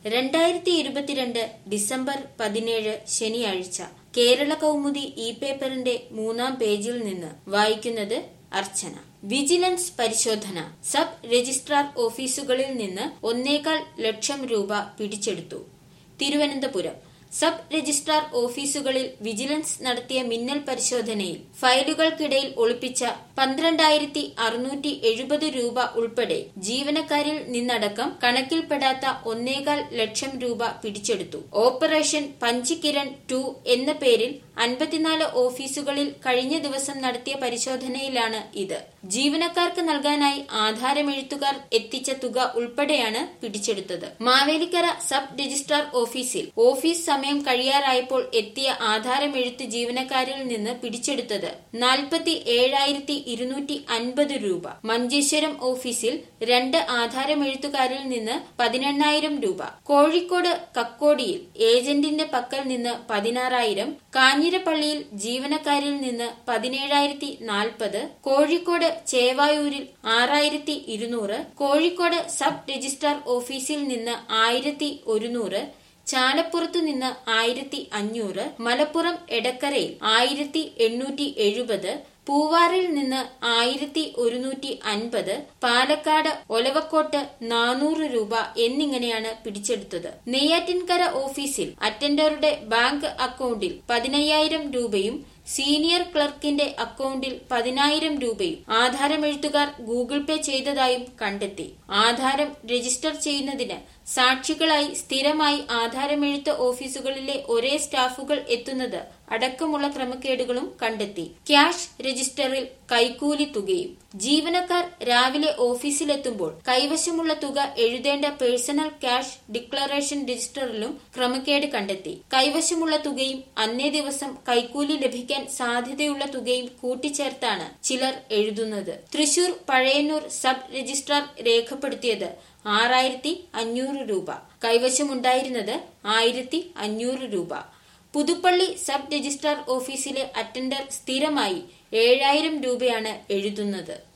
രണ്ടായിരത്തി ഇരുപത്തിരണ്ട് ഡിസംബർ പതിനേഴ് ശനിയാഴ്ച കേരള കൗമുദി ഇ പേപ്പറിന്റെ മൂന്നാം പേജിൽ നിന്ന് വായിക്കുന്നത് അർച്ചന വിജിലൻസ് പരിശോധന സബ് രജിസ്ട്രാർ ഓഫീസുകളിൽ നിന്ന് ഒന്നേകാൽ ലക്ഷം രൂപ പിടിച്ചെടുത്തു തിരുവനന്തപുരം സബ് രജിസ്ട്രാർ ഓഫീസുകളിൽ വിജിലൻസ് നടത്തിയ മിന്നൽ പരിശോധനയിൽ ഫയലുകൾക്കിടയിൽ ഒളിപ്പിച്ച പന്ത്രണ്ടായിരത്തി അറുന്നൂറ്റി എഴുപത് രൂപ ഉൾപ്പെടെ ജീവനക്കാരിൽ നിന്നടക്കം കണക്കിൽപ്പെടാത്ത ഒന്നേകാൽ ലക്ഷം രൂപ പിടിച്ചെടുത്തു ഓപ്പറേഷൻ പഞ്ചിക്കിരൺ ടു എന്ന പേരിൽ അൻപത്തിനാല് ഓഫീസുകളിൽ കഴിഞ്ഞ ദിവസം നടത്തിയ പരിശോധനയിലാണ് ഇത് ജീവനക്കാർക്ക് നൽകാനായി ആധാരമെഴുത്തുകാർ എത്തിച്ച തുക ഉൾപ്പെടെയാണ് പിടിച്ചെടുത്തത് മാവേലിക്കര സബ് രജിസ്ട്രാർ ഓഫീസിൽ ഓഫീസ് സമയം കഴിയാറായപ്പോൾ എത്തിയ ആധാരമെഴുത്ത് ജീവനക്കാരിൽ നിന്ന് പിടിച്ചെടുത്തത് നാൽപ്പത്തി ഏഴായിരത്തി ഇരുന്നൂറ്റി അൻപത് രൂപ മഞ്ചേശ്വരം ഓഫീസിൽ രണ്ട് ആധാരമെഴുത്തുകാരിൽ നിന്ന് പതിനെണ്ണായിരം രൂപ കോഴിക്കോട് കക്കോടിയിൽ ഏജന്റിന്റെ പക്കൽ നിന്ന് പതിനാറായിരം കാഞ്ഞിരപ്പള്ളിയിൽ ജീവനക്കാരിൽ നിന്ന് പതിനേഴായിരത്തി നാൽപ്പത് കോഴിക്കോട് ചേവായൂരിൽ ആറായിരത്തി ഇരുന്നൂറ് കോഴിക്കോട് സബ് രജിസ്ട്രാർ ഓഫീസിൽ നിന്ന് ആയിരത്തി ഒരുന്നൂറ് ചാലപ്പുറത്തു നിന്ന് ആയിരത്തി അഞ്ഞൂറ് മലപ്പുറം എടക്കരയിൽ ആയിരത്തി എണ്ണൂറ്റി എഴുപത് പൂവാറിൽ നിന്ന് ആയിരത്തി ഒരുന്നൂറ്റി അൻപത് പാലക്കാട് ഒലവക്കോട്ട് നാനൂറ് രൂപ എന്നിങ്ങനെയാണ് പിടിച്ചെടുത്തത് നെയ്യാറ്റിൻകര ഓഫീസിൽ അറ്റൻഡറുടെ ബാങ്ക് അക്കൗണ്ടിൽ പതിനയ്യായിരം രൂപയും സീനിയർ ക്ലർക്കിന്റെ അക്കൗണ്ടിൽ പതിനായിരം രൂപയും ആധാരമെഴുത്തുകാർ ഗൂഗിൾ പേ ചെയ്തതായും കണ്ടെത്തി ആധാരം രജിസ്റ്റർ ചെയ്യുന്നതിന് സാക്ഷികളായി സ്ഥിരമായി ആധാരമെഴുത്ത് ഓഫീസുകളിലെ ഒരേ സ്റ്റാഫുകൾ എത്തുന്നത് അടക്കമുള്ള ക്രമക്കേടുകളും കണ്ടെത്തി ക്യാഷ് രജിസ്റ്ററിൽ കൈക്കൂലി തുകയും ജീവനക്കാർ രാവിലെ ഓഫീസിലെത്തുമ്പോൾ കൈവശമുള്ള തുക എഴുതേണ്ട പേഴ്സണൽ ക്യാഷ് ഡിക്ലറേഷൻ രജിസ്റ്ററിലും ക്രമക്കേട് കണ്ടെത്തി കൈവശമുള്ള തുകയും അന്നേ ദിവസം കൈക്കൂലി ലഭിക്കാൻ സാധ്യതയുള്ള തുകയും കൂട്ടിച്ചേർത്താണ് ചിലർ എഴുതുന്നത് തൃശൂർ പഴയന്നൂർ സബ് രജിസ്ട്രാർ രേഖപ്പെടുത്തിയത് ആറായിരത്തി അഞ്ഞൂറ് രൂപ കൈവശമുണ്ടായിരുന്നത് ആയിരത്തി അഞ്ഞൂറ് രൂപ പുതുപ്പള്ളി സബ് രജിസ്ട്രാർ ഓഫീസിലെ അറ്റൻഡർ സ്ഥിരമായി ഏഴായിരം രൂപയാണ് എഴുതുന്നത്